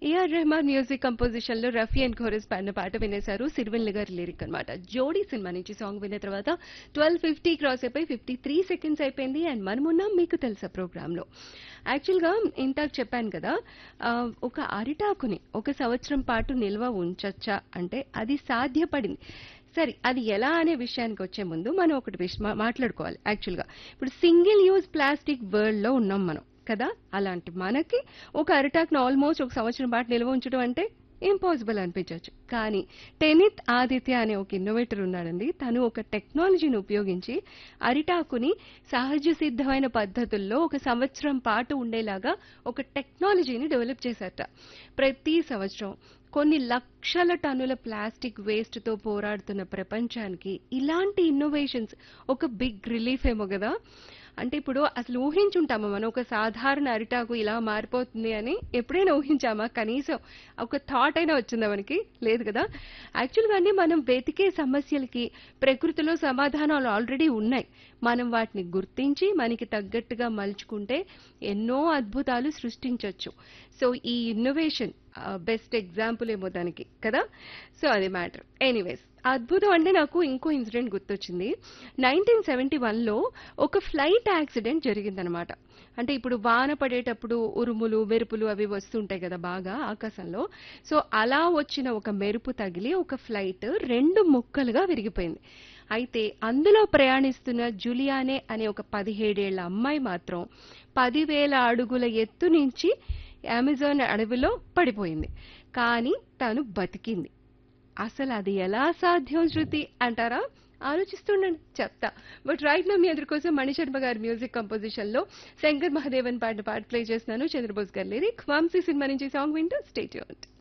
AR Rahman music composition లో Rafi and ఖోరస్ పాడిన పాట వినేశారు సిరివెల్ గారి లిరిక్ అన్నమాట జోడీ సినిమా నుంచి సాంగ్ విన్న తర్వాత ట్వెల్వ్ ఫిఫ్టీ క్రాస్ అయిపోయి ఫిఫ్టీ త్రీ సెకండ్స్ అయిపోయింది అండ్ మనమున్నాం మీకు తెలుసా ప్రోగ్రామ్ లో యాక్చువల్ గా ఇందాక చెప్పాను కదా ఆ, ఒక అరిటాకుని ఒక సంవత్సరం పాటు నిల్వ ఉంచొచ్చా అంటే అది సాధ్యపడింది సరే అది ఎలా అనే విషయానికి వచ్చే ముందు మనం ఒకటి విష- మా- మాట్లాడుకోవాలి యాక్చువల్గా ఇప్పుడు సింగిల్ యూజ్ ప్లాస్టిక్ వరల్డ్ లో ఉన్నాం మనం కదా అలాంటి మనకి ఒక అరిటాక్ను ఆల్మోస్ట్ ఒక సంవత్సరం పాటు నిల్వ ఉంచడం అంటే ఇంపాసిబుల్ అనిపించవచ్చు కానీ టెనిత్ ఆదిత్య అనే ఒక ఇన్నోవేటర్ ఉన్నాడండి తను ఒక టెక్నాలజీని ఉపయోగించి అరిటాకుని సహజ సిద్ధమైన పద్ధతుల్లో ఒక సంవత్సరం పాటు ఉండేలాగా ఒక టెక్నాలజీని డెవలప్ చేశారట ప్రతి సంవత్సరం కొన్ని లక్షల టన్నుల ప్లాస్టిక్ వేస్ట్ తో పోరాడుతున్న ప్రపంచానికి ఇలాంటి ఇన్నోవేషన్స్ ఒక బిగ్ రిలీఫ్ ఏమో కదా అంటే ఇప్పుడు అసలు ఊహించుంటామా మనం ఒక సాధారణ అరిటాకు ఇలా మారిపోతుంది అని ఎప్పుడైనా ఊహించామా కనీసం ఒక థాట్ అయినా వచ్చిందా మనకి లేదు కదా యాక్చువల్గానే మనం వెతికే సమస్యలకి ప్రకృతిలో సమాధానాలు ఆల్రెడీ ఉన్నాయి మనం వాటిని గుర్తించి మనకి తగ్గట్టుగా మలుచుకుంటే ఎన్నో అద్భుతాలు సృష్టించవచ్చు సో ఈ ఇన్నోవేషన్ బెస్ట్ ఎగ్జాంపుల్ ఏమో దానికి కదా సో అది మ్యాటర్ ఎనీవేస్ అద్భుతం అంటే నాకు ఇంకో ఇన్సిడెంట్ గుర్తొచ్చింది నైన్టీన్ సెవెంటీ వన్లో ఒక ఫ్లైట్ యాక్సిడెంట్ జరిగిందనమాట అంటే ఇప్పుడు వాన పడేటప్పుడు ఉరుములు మెరుపులు అవి వస్తుంటాయి కదా బాగా ఆకాశంలో సో అలా వచ్చిన ఒక మెరుపు తగిలి ఒక ఫ్లైట్ రెండు ముక్కలుగా విరిగిపోయింది అయితే అందులో ప్రయాణిస్తున్న జులియానే అనే ఒక పదిహేడేళ్ల అమ్మాయి మాత్రం పదివేల అడుగుల ఎత్తు నుంచి అమెజాన్ అడవిలో పడిపోయింది కానీ తను బతికింది అసలు అది ఎలా సాధ్యం శృతి అంటారా ఆలోచిస్తుండండి చెప్తా బట్ రైట్ నా మీ అందరి కోసం మణిశర్మ గారి మ్యూజిక్ కంపోజిషన్ లో శంకర్ మహాదేవన్ పాడిన పాట ప్లే చేస్తున్నాను చంద్రబోస్ గారి లిరిక్ వంశీ సినిమా నుంచి సాంగ్ వింటూ స్టేట్